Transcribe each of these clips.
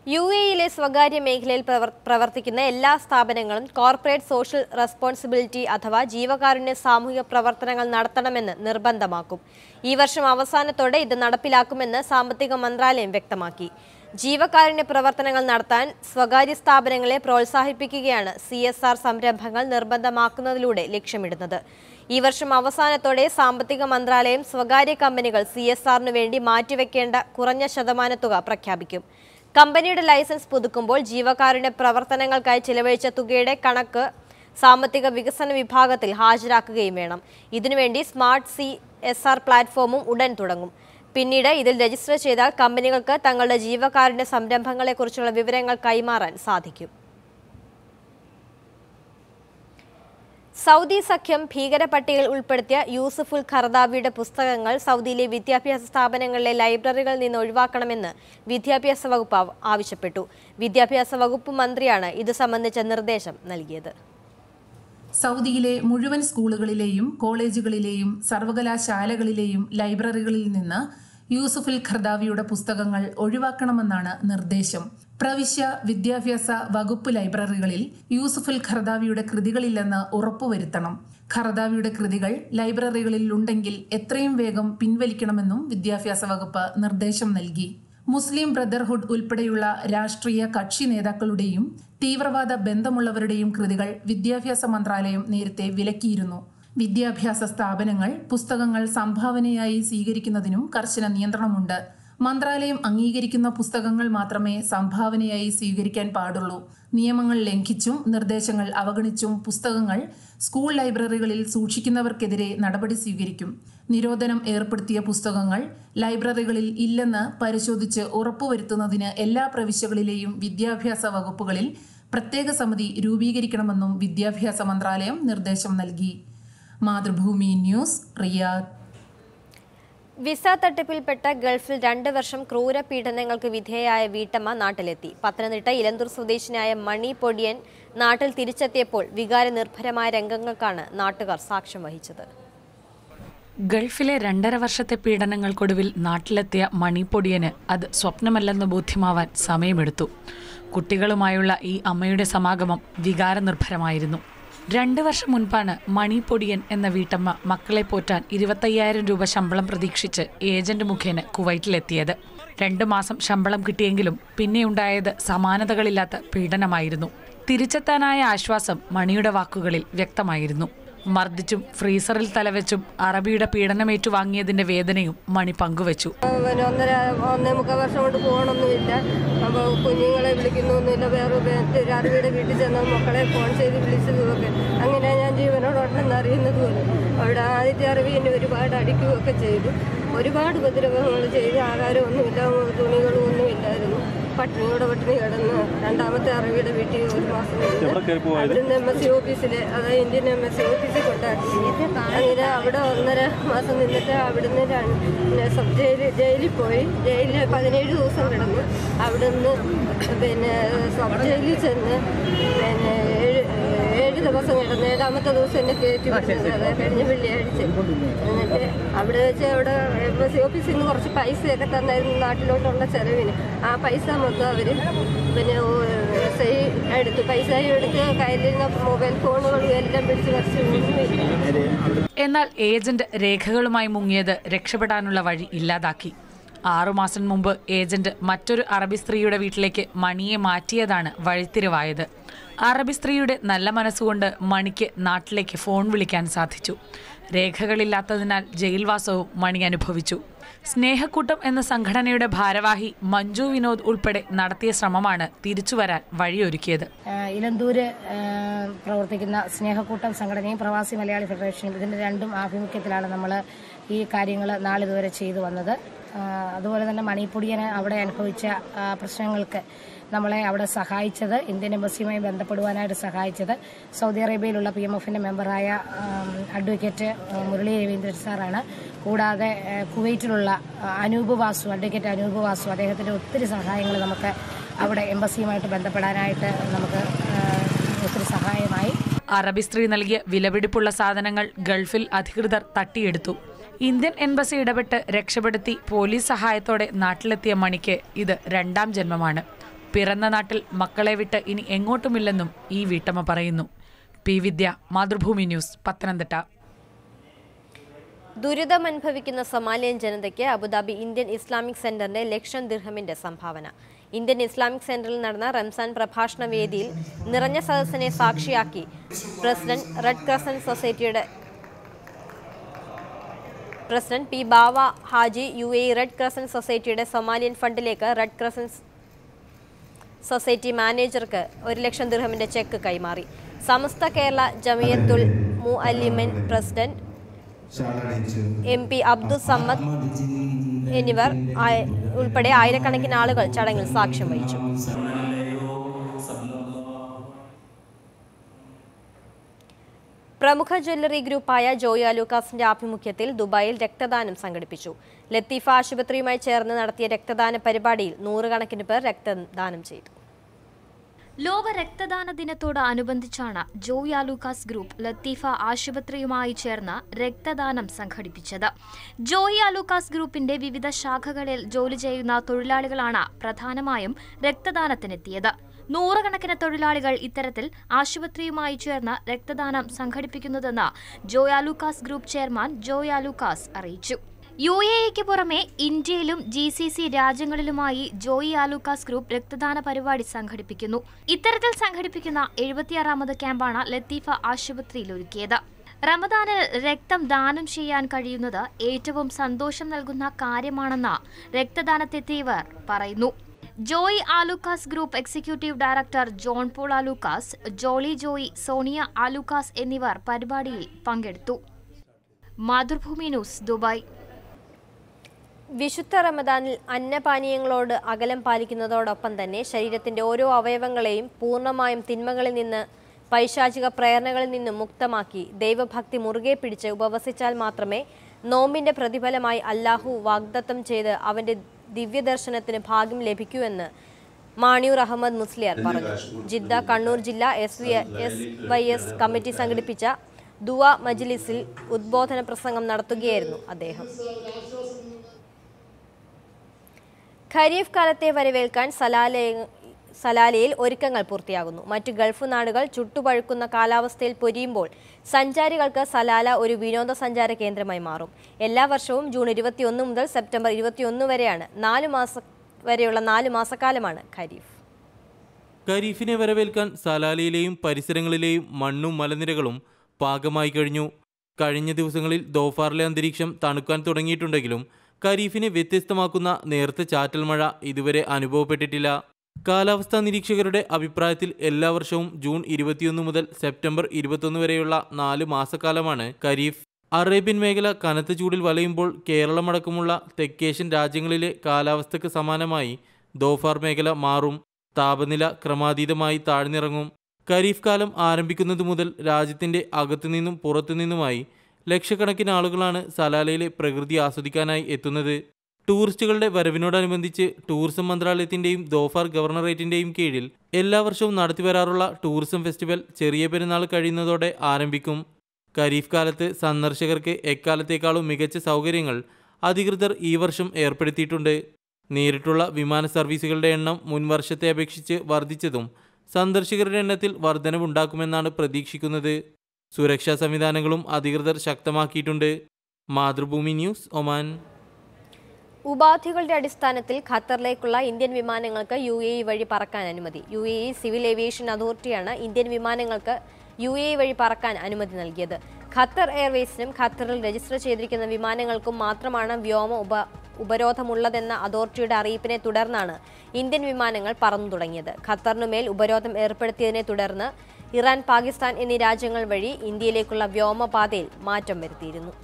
U എയിലെ സ്വകാര്യ മേഖലയിൽ പ്രവർ- പ്രവർത്തിക്കുന്ന എല്ലാ സ്ഥാപനങ്ങളും കോർപ്പറേറ്റ് സോഷ്യൽ റെസ്പോൺസിബിലിറ്റി അഥവാ ജീവകാരുണ്യ സാമൂഹിക പ്രവർത്തനങ്ങൾ നടത്തണമെന്ന് നിർബന്ധമാക്കും ഈ വർഷം അവസാനത്തോടെ ഇത് നടപ്പിലാക്കുമെന്ന് സാമ്പത്തിക മന്ത്രാലയം വ്യക്തമാക്കി ജീവകാരുണ്യ പ്രവർത്തനങ്ങൾ നടത്താൻ സ്വകാര്യ സ്ഥാപനങ്ങളെ പ്രോത്സാഹിപ്പിക്കുകയാണ് സി എസ് ആർ സംരംഭങ്ങൾ നിർബന്ധമാക്കുന്നതിലൂടെ ലക്ഷ്യമിടുന്നത് ഈ വർഷം അവസാനത്തോടെ സാമ്പത്തിക മന്ത്രാലയം സ്വകാര്യ കമ്പനികൾ സി എസ് ആറിനു വേണ്ടി മാറ്റിവെക്കേണ്ട കുറഞ്ഞ ശതമാന തുക പ്രഖ്യാപിക്കും കമ്പനിയുടെ ലൈസൻസ് പുതുക്കുമ്പോൾ ജീവകാരുണ്യ പ്രവർത്തനങ്ങൾക്കായി ചിലവഴിച്ച തുകയുടെ കണക്ക് സാമ്പത്തിക വികസന വിഭാഗത്തിൽ ഹാജരാക്കുകയും വേണം ഇതിനുവേണ്ടി സ്മാർട്ട് സി എസ് ആർ പ്ലാറ്റ്ഫോമും ഉടൻ തുടങ്ങും പിന്നീട് ഇതിൽ രജിസ്റ്റർ ചെയ്താൽ കമ്പനികൾക്ക് തങ്ങളുടെ ജീവകാരുണ്യ സംരംഭങ്ങളെക്കുറിച്ചുള്ള വിവരങ്ങൾ കൈമാറാൻ സാധിക്കും സൗദി സഖ്യം ഭീകരപട്ടികയിൽ ഉൾപ്പെടുത്തിയ യൂസുഫുൽ ഖർദാവിയുടെ പുസ്തകങ്ങൾ സൗദിയിലെ വിദ്യാഭ്യാസ സ്ഥാപനങ്ങളിലെ ലൈബ്രറികളിൽ നിന്ന് ഒഴിവാക്കണമെന്ന് വിദ്യാഭ്യാസ വകുപ്പ് ആവ- ആവശ്യപ്പെട്ടു വിദ്യാഭ്യാസ വകുപ്പ് മന്ത്രിയാണ് ഇത് സംബന്ധിച്ച നിർദ്ദേശം നൽകിയത് സൗദിയിലെ മുഴുവൻ സ്കൂളുകളിലെയും കോളേജുകളിലെയും സർവകലാശാലകളിലെയും ലൈബ്രറികളിൽ നിന്ന് യൂസുഫുൽ ഖർദാവിയുടെ പുസ്തകങ്ങൾ ഒഴിവാക്കണമെന്നാണ് നിർദ്ദേശം പ്രവിശ്യ വിദ്യാഭ്യാസ വകുപ്പ് ലൈബ്രറികളിൽ യൂസുഫുൽ ഖർദാവിയുടെ കൃതികളില്ലെന്ന് ഉറപ്പുവരുത്തണം ഖർദാവിയുടെ കൃതികൾ ലൈബ്രറികളിൽ ഉണ്ടെങ്കിൽ എത്രയും വേഗം പിൻവലിക്കണമെന്നും വിദ്യാഭ്യാസ വകുപ്പ് നിർദ്ദേശം നൽകി മുസ്ലിം ബ്രദർഹുഡ് ഉൾപ്പെടെയുള്ള രാഷ്ട്രീയ കക്ഷി നേതാക്കളുടെയും തീവ്രവാദ ബന്ധമുള്ളവരുടെയും കൃതികൾ വിദ്യാഭ്യാസ മന്ത്രാലയം നേരത്തെ വിലക്കിയിരുന്നു വിദ്യാഭ്യാസ സ്ഥാപനങ്ങൾ പുസ്തകങ്ങൾ സംഭാവനയായി സ്വീകരിക്കുന്നതിനും കർശന നിയന്ത്രണമുണ്ട് മന്ത്രാലയം അംഗീകരിക്കുന്ന പുസ്തകങ്ങൾ മാത്രമേ സംഭാവനയായി സ്വീകരിക്കാൻ പാടുള്ളൂ നിയമങ്ങൾ ലംഘിച്ചും നിർദ്ദേശങ്ങൾ അവഗണിച്ചും പുസ്തകങ്ങൾ സ്കൂൾ ലൈബ്രറികളിൽ സൂക്ഷിക്കുന്നവർക്കെതിരെ നടപടി സ്വീകരിക്കും നിരോധനം ഏർപ്പെടുത്തിയ പുസ്തകങ്ങൾ ലൈബ്രറികളിൽ ഇല്ലെന്ന് പരിശോധിച്ച് ഉറപ്പുവരുത്തുന്നതിന് എല്ലാ പ്രവിശ്യകളിലെയും വിദ്യാഭ്യാസ വകുപ്പുകളിൽ പ്രത്യേക സമിതി രൂപീകരിക്കണമെന്നും വിദ്യാഭ്യാസ മന്ത്രാലയം നിർദ്ദേശം നൽകി മാതൃഭൂമി ന്യൂസ് റിയാദ് വിസ തട്ടിപ്പിൽപ്പെട്ട ഗൾഫിൽ രണ്ട് വർഷം ക്രൂര പീഡനങ്ങൾക്ക് വിധേയയായ വീട്ടമ്മ നാട്ടിലെത്തി പത്തനംതിട്ട ഇലന്തൂർ സ്വദേശിനിയായ മണി പൊടിയൻ നാട്ടിൽ തിരിച്ചെത്തിയപ്പോൾ വികാരനിർഭരമായ രംഗങ്ങൾക്കാണ് നാട്ടുകാർ സാക്ഷ്യം വഹിച്ചത് ഗൾഫിലെ രണ്ടര വർഷത്തെ പീഡനങ്ങൾക്കൊടുവിൽ നാട്ടിലെത്തിയ മണിപ്പൊടിയന് അത് സ്വപ്നമല്ലെന്ന് ബോധ്യമാവാൻ സമയമെടുത്തു കുട്ടികളുമായുള്ള ഈ അമ്മയുടെ സമാഗമം വികാരനിർഭരമായിരുന്നു രണ്ട് വർഷം മുൻപാണ് മണിപ്പൊടിയൻ എന്ന വീട്ടമ്മ മക്കളെ പോറ്റാൻ ഇരുപത്തയ്യായിരം രൂപ ശമ്പളം പ്രതീക്ഷിച്ച് ഏജന്റ് മുഖേന കുവൈറ്റിലെത്തിയത് രണ്ടു മാസം ശമ്പളം കിട്ടിയെങ്കിലും പിന്നെയുണ്ടായത് സമാനതകളില്ലാത്ത പീഡനമായിരുന്നു തിരിച്ചെത്താനായ ആശ്വാസം മണിയുടെ വാക്കുകളിൽ വ്യക്തമായിരുന്നു മർദ്ദിച്ചും ഫ്രീസറിൽ തലവെച്ചും അറബിയുടെ പീഡനമേറ്റു വാങ്ങിയതിന്റെ വേദനയും മണി പങ്കുവച്ചു പിന്നെ ഒന്നര ഒന്നേ മുക്കാൽ വർഷം കൊണ്ട് പോകണമൊന്നുമില്ല അപ്പോൾ കുഞ്ഞുങ്ങളെ വിളിക്കുന്നൊന്നുമില്ല വേറെ വേ- അറബിയുടെ വീട്ടിൽ ചെന്ന മക്കളെ ഫോൺ ചെയ്ത് വിളിച്ചതുമൊക്കെ അങ്ങനെ ഞാൻ ജീവനോടുണ്ടെന്ന് അറിയുന്നത് പോലും അവിടെ ആദ്യത്തെ അറബി എന്നെ ഒരുപാട് അടിക്കുകയൊക്കെ ചെയ്തു ഒരുപാട് ഉപദ്രവങ്ങൾ ചെയ്ത് ആഹാരമൊന്നുമില്ല തുണികളും ഒന്നുമില്ലായിരുന്നു പട്ടിണിയോടെ പട്ടിണി കിടന്ന് രണ്ടാമത്തെ അറബിയുടെ വീട്ടിൽ ഒരു മാസം നിന്ന് അവിടുന്ന് എം എസ് സി ഓഫീസിൽ അതായത് ഇന്ത്യൻ എം എസ് സി ഓഫീസിൽ കൊണ്ടാക്കി അങ്ങനെ അവിടെ ഒന്നര മാസം നിന്നിട്ട് അവിടുന്ന് രണ്ട് പിന്നെ സബ് ജയിലിൽ ജയിലിൽ പോയി ജയിലിൽ പതിനേഴ് ദിവസം കിടന്നു അവിടുന്ന് പിന്നെ സബ് ജയിലിൽ ചെന്ന് പിന്നെ ഏഴ് ഏഴ് ദിവസം കിടന്നു ഏഴാമത്തെ ദിവസം എന്നെ കയറ്റി വിട്ടത് അതെ കഴിഞ്ഞ വെള്ളിയാഴ്ച എന്നിട്ട് അവിടെ വെച്ച് അവിടെ എം എസ് സി ഓഫീസിൽ നിന്ന് കുറച്ച് പൈസയൊക്കെ തന്നായിരുന്നു നാട്ടിലോട്ടുള്ള ചെലവിന് ആ പൈസ മൊത്തം അവർ പിന്നെ എസ് ഐ എടുത്തു പൈസയും എടുത്ത് കയ്യിലിരുന്ന മൊബൈൽ ഫോണുകളും എല്ലാം പിടിച്ച് പറിച്ച് ഒന്നുമില്ല എന്നാൽ ഏജന്റ് രേഖകളുമായി മുങ്ങിയത് രക്ഷപ്പെടാനുള്ള വഴി ഇല്ലാതാക്കി ആറുമാസം മുമ്പ് ഏജന്റ് മറ്റൊരു അറബി സ്ത്രീയുടെ വീട്ടിലേക്ക് മണിയെ മാറ്റിയതാണ് വഴിത്തിരിവായത് അറബി സ്ത്രീയുടെ നല്ല മനസ്സുകൊണ്ട് മണിക്ക് നാട്ടിലേക്ക് ഫോൺ വിളിക്കാൻ സാധിച്ചു രേഖകളില്ലാത്തതിനാൽ ജയിൽവാസവും മണി അനുഭവിച്ചു സ്നേഹക്കൂട്ടം എന്ന സംഘടനയുടെ ഭാരവാഹി മഞ്ജു വിനോദ് ഉൾപ്പെടെ നടത്തിയ ശ്രമമാണ് തിരിച്ചുവരാൻ വഴിയൊരുക്കിയത് ആഹ് ഇലന്തൂര് ആഹ് പ്രവർത്തിക്കുന്ന സ്നേഹക്കൂട്ടം സംഘടനയും പ്രവാസി മലയാളി ഫെഡറേഷനും ഇതിൻ്റെ രണ്ടും ആഭിമുഖ്യത്തിലാണ് നമ്മൾ ഈ കാര്യങ്ങൾ നാളിതുവരെ ചെയ്തു വന്നത് ആഹ് അതുപോലെ തന്നെ മണിപ്പൊടിയന് അവിടെ അനുഭവിച്ച ആഹ് പ്രശ്നങ്ങൾക്ക് നമ്മളെ അവിടെ സഹായിച്ചത് ഇന്ത്യൻ എംബസിയുമായി ബന്ധപ്പെടുവാനായിട്ട് സഹായിച്ചത് സൗദി അറേബ്യയിലുള്ള പി എം എഫിൻ്റെ മെമ്പറായ ആം, അഡ്വക്കേറ്റ് ആ, മുരളി രവീന്ദ്രൻ സാറാണ് കൂടാതെ ആ, കുവൈറ്റിലുള്ള ആ, അനൂപ് വാസു അഡ്വക്കേറ്റ് അനൂപ് വാസു അദ്ദേഹത്തിൻ്റെ ഒത്തിരി സഹായങ്ങൾ നമുക്ക് അവിടെ എംബസിയുമായിട്ട് ബന്ധപ്പെടാനായിട്ട് നമുക്ക് ആ, ഒത്തിരി സഹായമായി അറബി സ്ത്രീ നൽകിയ വിലപിടിപ്പുള്ള സാധനങ്ങൾ ഗൾഫിൽ അധികൃതർ തട്ടിയെടുത്തു ഇന്ത്യൻ എംബസി ഇടപെട്ട് രക്ഷപ്പെടുത്തി പോലീസ് സഹായത്തോടെ നാട്ടിലെത്തിയ മണിക്ക് ഇത് രണ്ടാം ജന്മമാണ് പിറന്ന നാട്ടിൽ മക്കളെ വിട്ട് ഇനി എങ്ങോട്ടുമില്ലെന്നും ഈ വീട്ടമ്മ പറയുന്നു പി വിദ്യ മാതൃഭൂമി ന്യൂസ് പത്തനംതിട്ട ദുരിതമനുഭവിക്കുന്ന സൊമാലിയൻ ജനതയ്ക്ക് അബുദാബി ഇന്ത്യൻ ഇസ്ലാമിക് സെന്ററിന്റെ ലക്ഷം ദിർഹമിന്റെ സംഭാവന ഇന്ത്യൻ ഇസ്ലാമിക് സെന്ററിൽ നടന്ന റംസാൻ പ്രഭാഷണ വേദിയിൽ നിറഞ്ഞ സദസ്സിനെ സാക്ഷിയാക്കി പ്രസിഡന്റ് റെഡ് ക്രസന്റ് സൊസൈറ്റിയുടെ president P Bava Haji U A red crescent സൊസൈറ്റിയുടെ സൊമാലിയൻ ഫണ്ടിലേക്ക് റെഡ് ക്രസന്റ് സൊസൈറ്റി മാനേജർക്ക് ഒരു ലക്ഷം ദിർഹമിന്റെ ചെക്ക് കൈമാറി സമസ്ത കേരള ജമിയത്തുൽ മു അലിമൻ president M P Abdul Samad എന്നിവർ ആയ- ഉൾപ്പെടെ ആയിരക്കണക്കിന് ആളുകൾ ചടങ്ങിൽ സാക്ഷ്യം വഹിച്ചു പ്രമുഖ ജ്വല്ലറി ഗ്രൂപ്പായ ജോയി അലൂക്കാസിന്റെ ആഭിമുഖ്യത്തിൽ ദുബായിൽ രക്തദാനം സംഘടിപ്പിച്ചു ലത്തീഫ ആശുപത്രിയുമായി ചേർന്ന് നടത്തിയ രക്തദാന പരിപാടിയിൽ നൂറുകണക്കിന് പേർ രക്തദാനം ചെയ്തു ലോക രക്തദാന ദിനത്തോട് അനുബന്ധിച്ചാണ് ജോയ് ആലൂക്കാസ് ഗ്രൂപ്പ് ലത്തീഫ ആശുപത്രിയുമായി ചേർന്ന് രക്തദാനം സംഘടിപ്പിച്ചത് ജോയ് ആലൂക്കാസ് ഗ്രൂപ്പിന്റെ വിവിധ ശാഖകളിൽ ജോലി ചെയ്യുന്ന തൊഴിലാളികളാണ് പ്രധാനമായും രക്തദാനത്തിനെത്തിയത് നൂറുകണക്കിന് തൊഴിലാളികൾ ഇത്തരത്തിൽ ആശുപത്രിയുമായി ചേർന്ന് രക്തദാനം സംഘടിപ്പിക്കുന്നതെന്ന് ജോയ് ആലൂക്കാസ് ഗ്രൂപ്പ് ചെയർമാൻ ജോയ് ആലൂക്കാസ് അറിയിച്ചു യു എ ഇക്ക് പുറമെ ഇന്ത്യയിലും ജി സി സി രാജ്യങ്ങളിലുമായി ജോയി ആലൂക്കാസ് ഗ്രൂപ്പ് രക്തദാന പരിപാടി സംഘടിപ്പിക്കുന്നു ഇത്തരത്തിൽ സംഘടിപ്പിക്കുന്ന എഴുപത്തിയാറാമത് ക്യാമ്പാണ് ലത്തീഫ ആശുപത്രിയിൽ ഒരുക്കിയത് റമദാനിൽ രക്തം ദാനം ചെയ്യാൻ കഴിയുന്നത് ഏറ്റവും സന്തോഷം നൽകുന്ന കാര്യമാണെന്ന് രക്തദാനത്തെത്തിയവർ പറയുന്നു Joy Alukkas group executive director John Paul Alukkas Jolly Joy Sonia Alukkas എന്നിവർ പരിപാടിയിൽ പങ്കെടുത്തു മാതൃഭൂമി ന്യൂസ് ദുബായ് വിശുദ്ധ റമദാനിൽ അന്നപാനീയങ്ങളോട് അകലം പാലിക്കുന്നതോടൊപ്പം തന്നെ ശരീരത്തിന്റെ ഓരോ അവയവങ്ങളെയും പൂർണ്ണമായും തിന്മകളിൽ നിന്ന് പൈശാചിക പ്രേരണകളിൽ നിന്നും മുക്തമാക്കി ദൈവഭക്തി മുറുകെ പിടിച്ച് ഉപവസിച്ചാൽ മാത്രമേ നോമ്പിന്റെ പ്രതിഫലമായി അല്ലാഹു വാഗ്ദത്തം ചെയ്ത് അവന്റെ ദിവ്യദർശനത്തിന് ഭാഗ്യം ലഭിക്കൂ എന്ന് മാണിയൂർ അഹമ്മദ് മുസ്ലിയാർ പറഞ്ഞു ജിദ്ദ കണ്ണൂർ ജില്ലാ S V S Y S committee സംഘടിപ്പിച്ച ദുവ മജ്ലിസിൽ ഉദ്ബോധന പ്രസംഗം നടത്തുകയായിരുന്നു അദ്ദേഹം ഖരീഫ് കാലത്തെ വരവേൽക്കാൻ സലാലയ സലാലയിൽ ഒരുക്കങ്ങൾ പൂർത്തിയാകുന്നു മറ്റു ഗൾഫ് നാടുകൾ ചുട്ടുപഴുക്കുന്ന കാലാവസ്ഥയിൽ പൊരിയുമ്പോൾ സഞ്ചാരികൾക്ക് സലാല ഒരു വിനോദസഞ്ചാര കേന്ദ്രമായി മാറും എല്ലാ വർഷവും ജൂൺ ഇരുപത്തിയൊന്ന് മുതൽ സെപ്റ്റംബർ ഇരുപത്തിയൊന്ന് വരെയാണ് നാല് മാസ വരെയുള്ള നാല് മാസക്കാലമാണ് ഖരീഫ് ഖരീഫിനെ വരവേൽക്കാൻ സലാലയിലെയും പരിസരങ്ങളിലെയും മണ്ണും മലനിരകളും പാകമായി കഴിഞ്ഞു കഴിഞ്ഞ ദിവസങ്ങളിൽ ദോഫാറിലെ അന്തരീക്ഷം തണുക്കാൻ തുടങ്ങിയിട്ടുണ്ടെങ്കിലും ഖരീഫിനെ വ്യത്യസ്തമാക്കുന്ന നേർത്ത ചാറ്റൽ മഴ ഇതുവരെ അനുഭവപ്പെട്ടിട്ടില്ല കാലാവസ്ഥാ നിരീക്ഷകരുടെ അഭിപ്രായത്തിൽ എല്ലാ വർഷവും ജൂൺ ഇരുപത്തിയൊന്ന് മുതൽ സെപ്റ്റംബർ ഇരുപത്തൊന്ന് വരെയുള്ള നാല് മാസക്കാലമാണ് ഖരീഫ് അറേബ്യൻ മേഖല കനത്ത ചൂടിൽ വലയുമ്പോൾ കേരളമടക്കമുള്ള തെക്കേഷ്യൻ രാജ്യങ്ങളിലെ കാലാവസ്ഥയ്ക്ക് സമാനമായി ദോഫാർ മേഖല മാറും താപനില ക്രമാതീതമായി താഴ്ന്നിറങ്ങും ഖരീഫ് കാലം ആരംഭിക്കുന്നത് മുതൽ രാജ്യത്തിന്റെ അകത്തുനിന്നും പുറത്തുനിന്നുമായി ലക്ഷക്കണക്കിന് ആളുകളാണ് സലാലയിലെ പ്രകൃതി ആസ്വദിക്കാനായി എത്തുന്നത് ടൂറിസ്റ്റുകളുടെ വരവിനോടനുബന്ധിച്ച് ടൂറിസം മന്ത്രാലയത്തിന്റെയും ദോഫാർ ഗവർണറേറ്റിന്റെയും കീഴിൽ എല്ലാ വർഷവും നടത്തിവരാറുള്ള ടൂറിസം ഫെസ്റ്റിവൽ ചെറിയ പെരുന്നാൾ കഴിയുന്നതോടെ ആരംഭിക്കും ഖരീഫ് കാലത്ത് സന്ദർശകർക്ക് എക്കാലത്തേക്കാളും മികച്ച സൗകര്യങ്ങൾ അധികൃതർ ഈ വർഷം ഏർപ്പെടുത്തിയിട്ടുണ്ട് നേരിട്ടുള്ള വിമാന സർവീസുകളുടെ എണ്ണം മുൻവർഷത്തെ അപേക്ഷിച്ച് വർദ്ധിച്ചതും സന്ദർശകരുടെ എണ്ണത്തിൽ വർധനവുണ്ടാക്കുമെന്നാണ് പ്രതീക്ഷിക്കുന്നത് സുരക്ഷാ സംവിധാനങ്ങളും അധികൃതർ ശക്തമാക്കിയിട്ടുണ്ട് മാതൃഭൂമി ന്യൂസ് ഒമാൻ ഉപാധികളുടെ അടിസ്ഥാനത്തിൽ ഖത്തറിലേക്കുള്ള ഇന്ത്യൻ വിമാനങ്ങൾക്ക് യു എ ഇ വഴി പറക്കാൻ അനുമതി U A E civil aviation അതോറിറ്റിയാണ് ഇന്ത്യൻ വിമാനങ്ങൾക്ക് യു എ ഇ വഴി പറക്കാൻ അനുമതി നൽകിയത് ഖത്തർ എയർവേസിനും ഖത്തറിൽ രജിസ്റ്റർ ചെയ്തിരിക്കുന്ന വിമാനങ്ങൾക്കും മാത്രമാണ് വ്യോമ ഉപ ഉപരോധമുള്ളതെന്ന അതോറിറ്റിയുടെ അറിയിപ്പിനെ തുടർന്നാണ് ഇന്ത്യൻ വിമാനങ്ങൾ പറന്നു തുടങ്ങിയത് ഖത്തറിനുമേൽ ഉപരോധം ഏർപ്പെടുത്തിയതിനെ തുടർന്ന് ഇറാൻ പാകിസ്ഥാൻ എന്നീ രാജ്യങ്ങൾ വഴി ഇന്ത്യയിലേക്കുള്ള വ്യോമപാതയിൽ മാറ്റം വരുത്തിയിരുന്നു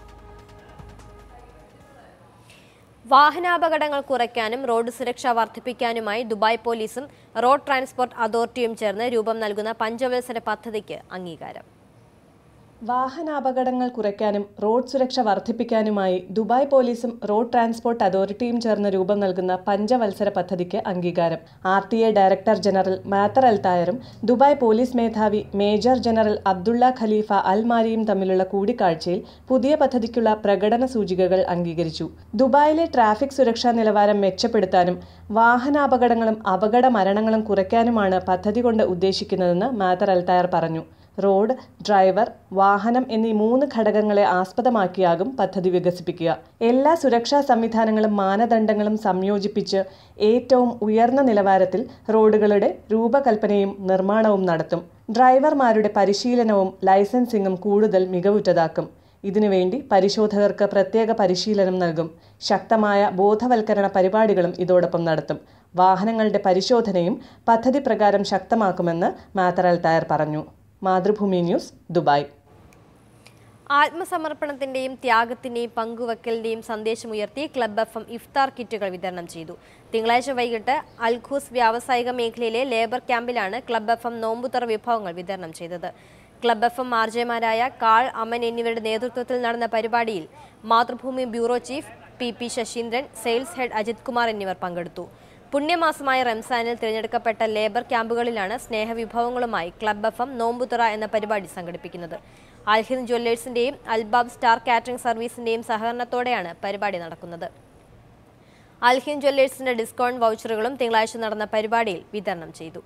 വാഹനാപകടങ്ങൾ കുറയ്ക്കാനും റോഡ് സുരക്ഷ വർദ്ധിപ്പിക്കാനുമായി ദുബായ് പോലീസും റോഡ് ട്രാൻസ്പോർട്ട് അതോറിറ്റിയും ചേർന്ന് രൂപം നൽകുന്ന പഞ്ചവത്സര പദ്ധതിക്ക് അംഗീകാരം വാഹനാപകടങ്ങൾ കുറയ്ക്കാനും റോഡ് സുരക്ഷ വർദ്ധിപ്പിക്കാനുമായി ദുബായ് പോലീസും റോഡ് ട്രാൻസ്പോർട്ട് അതോറിറ്റിയും ചേർന്ന് രൂപം നൽകുന്ന പഞ്ചവത്സര പദ്ധതിക്ക് അംഗീകാരം R T A director general Mattar Al തായറും ദുബായ് പോലീസ് മേധാവി major general Abdullah Khalifa Al മാരിയും തമ്മിലുള്ള കൂടിക്കാഴ്ചയിൽ പുതിയ പദ്ധതിക്കുള്ള പ്രകടന സൂചികകൾ അംഗീകരിച്ചു ദുബായിലെ ട്രാഫിക് സുരക്ഷാ നിലവാരം മെച്ചപ്പെടുത്താനും വാഹനാപകടങ്ങളും അപകട മരണങ്ങളും കുറയ്ക്കാനുമാണ് പദ്ധതി കൊണ്ട് ഉദ്ദേശിക്കുന്നതെന്ന് മാത്തർ അൽ തായർ പറഞ്ഞു റോഡ് ഡ്രൈവർ വാഹനം എന്നീ മൂന്ന് ഘടകങ്ങളെ ആസ്പദമാക്കിയാകും പദ്ധതി വികസിപ്പിക്കുക എല്ലാ സുരക്ഷാ സംവിധാനങ്ങളും മാനദണ്ഡങ്ങളും സംയോജിപ്പിച്ച് ഏറ്റവും ഉയർന്ന നിലവാരത്തിൽ റോഡുകളുടെ രൂപകൽപ്പനയും നിർമ്മാണവും നടത്തും ഡ്രൈവർമാരുടെ പരിശീലനവും ലൈസൻസിംഗും കൂടുതൽ മികവുറ്റതാക്കും ഇതിനുവേണ്ടി പരിശോധകർക്ക് പ്രത്യേക പരിശീലനം നൽകും ശക്തമായ ബോധവൽക്കരണ പരിപാടികളും ഇതോടൊപ്പം നടത്തും വാഹനങ്ങളുടെ പരിശോധനയും പദ്ധതി പ്രകാരം ശക്തമാക്കുമെന്ന് മാത്തറൽ തായർ പറഞ്ഞു മാതൃഭൂമി ന്യൂസ് ദുബായ് ആത്മസമർപ്പണത്തിന്റെയും ത്യാഗത്തിന്റെയും പങ്കുവെക്കലിന്റെയും സന്ദേശമുയർത്തി ക്ലബ് എഫ് എം ഇഫ്താർ കിറ്റുകൾ വിതരണം ചെയ്തു തിങ്കളാഴ്ച വൈകിട്ട് അൽഖൂസ് വ്യാവസായിക മേഖലയിലെ ലേബർ ക്യാമ്പിലാണ് ക്ലബ് എഫ് എം നോമ്പുതറ വിഭവങ്ങൾ വിതരണം ചെയ്തത് ക്ലബ് എഫ് എം ആർജയമാരായ കാൾ അമൻ എന്നിവരുടെ നേതൃത്വത്തിൽ നടന്ന പരിപാടിയിൽ Mathrubhumi bureau chief P P Sasheendran sales head Ajith Kumar എന്നിവർ പങ്കെടുത്തു പുണ്യമാസമായ റംസാനിൽ തിരഞ്ഞെടുക്കപ്പെട്ട ലേബർ ക്യാമ്പുകളിലാണ് സ്നേഹവിഭവങ്ങളുമായി ക്ലബ് എഫ് എം നോമ്പുതുറ എന്ന പരിപാടി സംഘടിപ്പിക്കുന്നത് അൽഹിന്ദ് ജ്വല്ലേഴ്സിന്റെയും അൽബാബ് സ്റ്റാർ കാറ്ററിംഗ് സർവീസിന്റെയും സഹകരണത്തോടെയാണ് പരിപാടി നടക്കുന്നത് അൽഹിന്ദ് ജ്വല്ലേഴ്സിന്റെ ഡിസ്കൗണ്ട് വൗച്ചറുകളും തിങ്കളാഴ്ച നടന്ന പരിപാടിയിൽ വിതരണം ചെയ്തു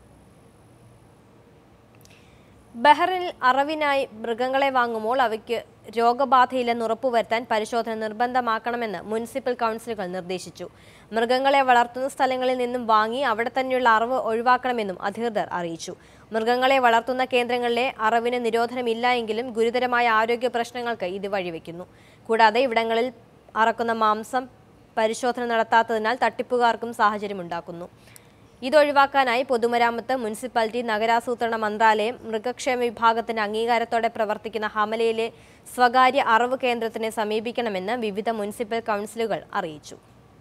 ബഹ്റിനിൽ അറവിനായി മൃഗങ്ങളെ വാങ്ങുമ്പോൾ അവയ്ക്ക് രോഗബാധയില്ലെന്ന് ഉറപ്പുവരുത്താൻ പരിശോധന നിർബന്ധമാക്കണമെന്ന് മുനിസിപ്പൽ കൗൺസിലുകൾ നിർദ്ദേശിച്ചു മൃഗങ്ങളെ വളർത്തുന്ന സ്ഥലങ്ങളിൽ നിന്നും വാങ്ങി അവിടെ തന്നെയുള്ള അറവ് ഒഴിവാക്കണമെന്നും അധികൃതർ അറിയിച്ചു മൃഗങ്ങളെ വളർത്തുന്ന കേന്ദ്രങ്ങളിലെ അറവിന് നിരോധനമില്ല എങ്കിലും ഗുരുതരമായ ആരോഗ്യ പ്രശ്നങ്ങൾക്ക് ഇത് വഴിവെക്കുന്നു കൂടാതെ ഇവിടങ്ങളിൽ അറക്കുന്ന മാംസം പരിശോധന നടത്താത്തതിനാൽ തട്ടിപ്പുകാർക്കും സാഹചര്യമുണ്ടാക്കുന്നു ഇതൊഴിവാക്കാനായി പൊതുമരാമത്ത് മുനിസിപ്പാലിറ്റി നഗരാസൂത്രണ മന്ത്രാലയം മൃഗക്ഷേമ വിഭാഗത്തിന്റെ അംഗീകാരത്തോടെ പ്രവർത്തിക്കുന്ന ഹമലയിലെ സ്വകാര്യ അറവ് കേന്ദ്രത്തിനെ സമീപിക്കണമെന്ന് വിവിധ മുനിസിപ്പൽ കൗൺസിലുകൾ അറിയിച്ചു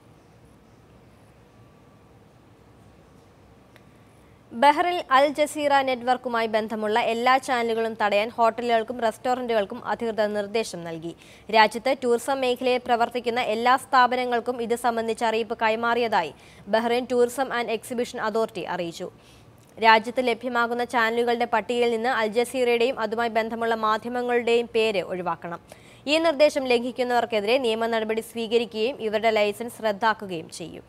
ബഹ്റിൽ അൽ ജസീറ നെറ്റ്വർക്കുമായി ബന്ധമുള്ള എല്ലാ ചാനലുകളും തടയാൻ ഹോട്ടലുകൾക്കും റെസ്റ്റോറന്റുകൾക്കും അധികൃതർ നിർദ്ദേശം നൽകി രാജ്യത്ത് ടൂറിസം മേഖലയിൽ പ്രവർത്തിക്കുന്ന എല്ലാ സ്ഥാപനങ്ങൾക്കും ഇത് സംബന്ധിച്ച അറിയിപ്പ് കൈമാറിയതായി Bahrain tourism and exhibition authority അറിയിച്ചു രാജ്യത്ത് ലഭ്യമാകുന്ന ചാനലുകളുടെ പട്ടികയിൽ നിന്ന് അൽ ജസീറയുടെയും അതുമായി ബന്ധമുള്ള മാധ്യമങ്ങളുടെയും പേര് ഒഴിവാക്കണം ഈ നിർദ്ദേശം ലംഘിക്കുന്നവർക്കെതിരെ നിയമ നടപടി സ്വീകരിക്കുകയും ഇവരുടെ ലൈസൻസ് റദ്ദാക്കുകയും ചെയ്യും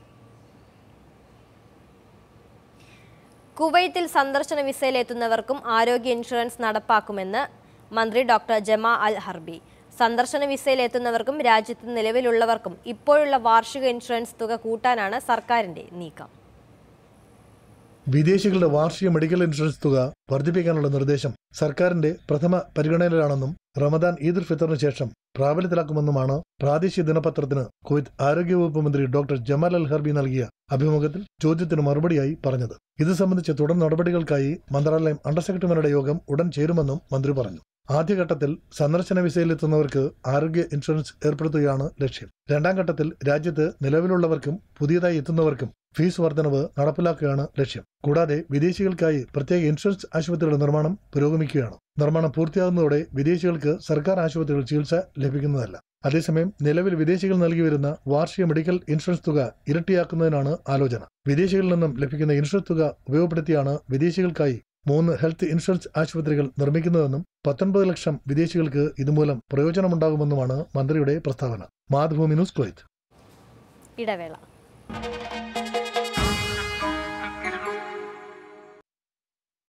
കുവൈത്തിൽ സന്ദർശന വിസയിലെത്തുന്നവർക്കും ആരോഗ്യ ഇൻഷുറൻസ് നടപ്പാക്കുമെന്ന് മന്ത്രി ഡോക്ടർ ജമാ അൽ ഹർബി സന്ദർശന വിസയിലെത്തുന്നവർക്കും രാജ്യത്ത് നിലവിലുള്ളവർക്കും ഇപ്പോഴുള്ള വാർഷിക ഇൻഷുറൻസ് തുക കൂട്ടാനാണ് സർക്കാരിന്റെ നീക്കം വിദേശികളുടെ വാർഷിക മെഡിക്കൽ ഇൻഷുറൻസ് തുക വർദ്ധിപ്പിക്കാനുള്ള നിർദ്ദേശം സർക്കാരിന്റെ പ്രഥമ പരിഗണനയിലാണെന്നും റമദാൻ ഈദുൽ ഫിത്തറിന് ശേഷം പ്രാബല്യത്തിലാക്കുമെന്നുമാണ് പ്രാദേശിക ദിനപത്രത്തിന് കുവൈത്ത് ആരോഗ്യവകുപ്പ് മന്ത്രി ഡോക്ടർ ജമാൽ അൽ ഹർബി നൽകിയ അഭിമുഖത്തിൽ ചോദ്യത്തിന് മറുപടിയായി പറഞ്ഞത് ഇത് സംബന്ധിച്ച് തുടർ നടപടികൾക്കായി മന്ത്രാലയം അണ്ടർ സെക്രട്ടറിമാരുടെ യോഗം ഉടൻ ചേരുമെന്നും മന്ത്രി പറഞ്ഞു ആദ്യഘട്ടത്തിൽ സന്ദർശന വിസയിലെത്തുന്നവർക്ക് ആരോഗ്യ ഇൻഷുറൻസ് ഏർപ്പെടുത്തുകയാണ് ലക്ഷ്യം രണ്ടാം ഘട്ടത്തിൽ രാജ്യത്ത് നിലവിലുള്ളവർക്കും പുതിയതായി എത്തുന്നവർക്കും ഫീസ് വർധനവ് നടപ്പിലാക്കുകയാണ് ലക്ഷ്യം കൂടാതെ വിദേശികൾക്കായി പ്രത്യേക ഇൻഷുറൻസ് ആശുപത്രിയുടെ നിർമ്മാണം പുരോഗമിക്കുകയാണ് നിർമ്മാണം പൂർത്തിയാകുന്നതോടെ വിദേശികൾക്ക് സർക്കാർ ആശുപത്രികൾ ചികിത്സ ലഭിക്കുന്നതല്ല അതേസമയം നിലവിൽ വിദേശികൾ നൽകി വരുന്ന വാർഷിക മെഡിക്കൽ ഇൻഷുറൻസ് തുക ഇരട്ടിയാക്കുന്നതിനാണ് ആലോചന വിദേശികളിൽ നിന്നും ലഭിക്കുന്ന ഇൻഷുറൻസ് തുക ഉപയോഗപ്പെടുത്തിയാണ് വിദേശികൾക്കായി മൂന്ന് ഹെൽത്ത് ഇൻഷുറൻസ് ആശുപത്രികൾ നിർമ്മിക്കുന്നതെന്നും പത്തൊൻപത് ലക്ഷം വിദേശികൾക്ക് ഇതുമൂലം പ്രയോജനമുണ്ടാകുമെന്നുമാണ് മന്ത്രിയുടെ പ്രസ്താവന മാതൃഭൂമി ന്യൂസ് കുവൈത്ത് ഇടവേള